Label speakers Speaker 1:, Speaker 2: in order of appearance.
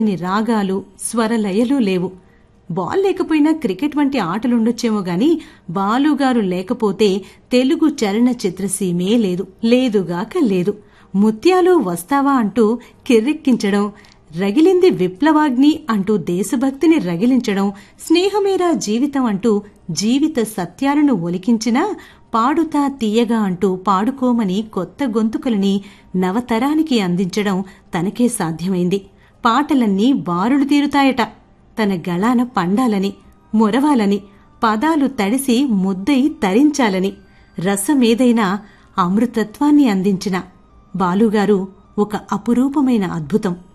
Speaker 1: ని రాగాలు స్వరలయలు లేవు బాల్ లేకపోయినా క్రికెట్ వంటి ఆటలుండొచ్చేమో గాని బాలుగారు లేకపోతే తెలుగు చలనచిత్ర సీమే లేదు లేదుగాక లేదు ముత్యాలు వస్తావా అంటూ కిర్రెక్కించడం రగిలింది విప్లవాగ్ని అంటూ దేశభక్తిని రగిలించడం స్నేహమేరా జీవితం అంటూ జీవిత సత్యాలను ఒలికించినా పాడుతా తీయగా అంటూ పాడుకోమని కొత్త గొంతుకలని నవతరానికి అందించడం తనకే సాధ్యమైంది పాటలన్నీ బారులు తీరుతాయట తన గళాన పండాలని మొరవాలని పదాలు తడిసి ముద్దై తరించాలని రసమేదైనా అమృతత్వాన్ని అందించిన బాలుగారు ఒక అపురూపమైన అద్భుతం